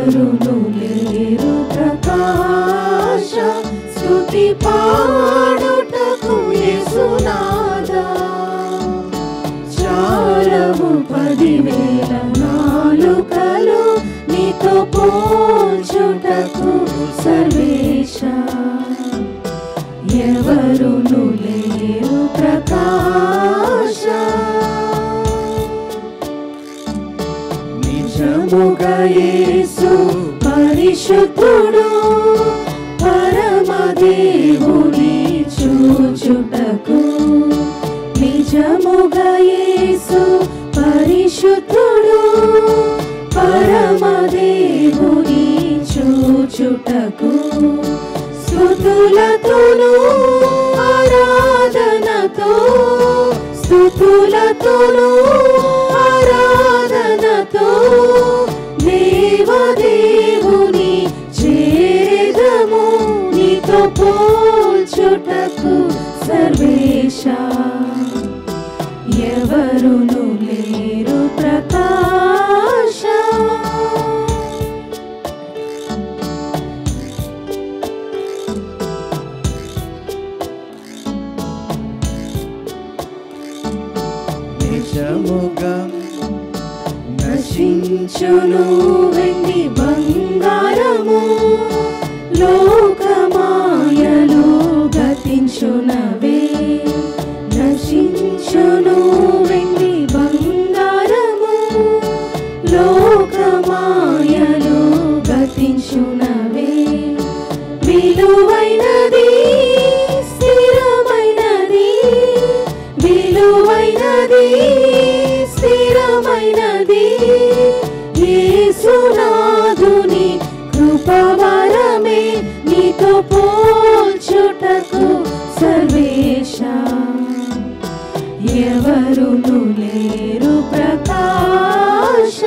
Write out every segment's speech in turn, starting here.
ఎవరును లేరు ప్రకాశ స్తుతి పాడుటకు యేసునాదా చాలవు పదివేల నాలుకలు నీతో పోల్చుటకు సర్వేశ ఎవరును లేరు ప్రకాశ నిజముగా యేసు పరిశుద్ధుడు పరమదేవుని చూచుటకు నిజముగా యేసు పరిశుద్ధుడు పరమదేవుని చూచుటకు స్తుతులతోను ఆరాధనతో స్తుతులతోను ఆరాధనతో దేవదేవుని చేరదము నీతో పోల్చుటకు సర్వేశ ఎవరును లేరు ప్రకాశ నిజముగా నశించును వెండి బంగారము లోకమాయలు గతించునవే నశించును వెండి బంగారము లోకమాయలు గతించునవే విలువైనది స్థిరమైనది విలువైనది స్థిరమైనది యేసునాథుని కృపవరమే నీతో పోల్చుటకు సర్వేశ ఎవరును లేరు ప్రకాశ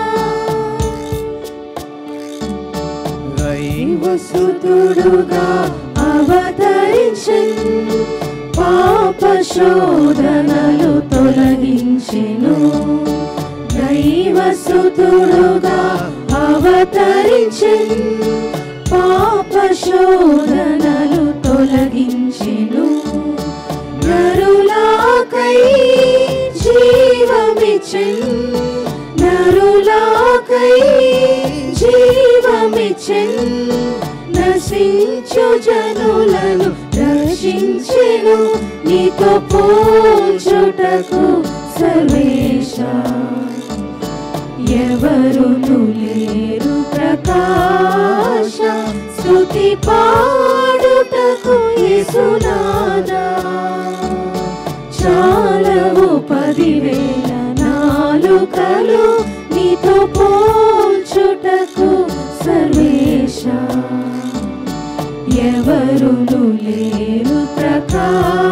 దైవసుతుడుగా అవతరించన్ పాప శోధనలు తొలగించెను దైవసుతుడుగా అవతరించన్ పాప శోధనలు తొలగించెను నరులాకై జీవమిచ్చన్ నరులాకై జీవమిచ్చన్ నశించు జనులను రక్షించెను నీతో పోల్చుటకు సర్వేశ ఎవరును లేరు ప్రకాశ స్తుతి పాడుటకు యేసునాదా చాలవు పదివేల నాలుకలు నీతో పోల్చుటకు సర్వేశ ఎవరును లేరు ప్రకాశ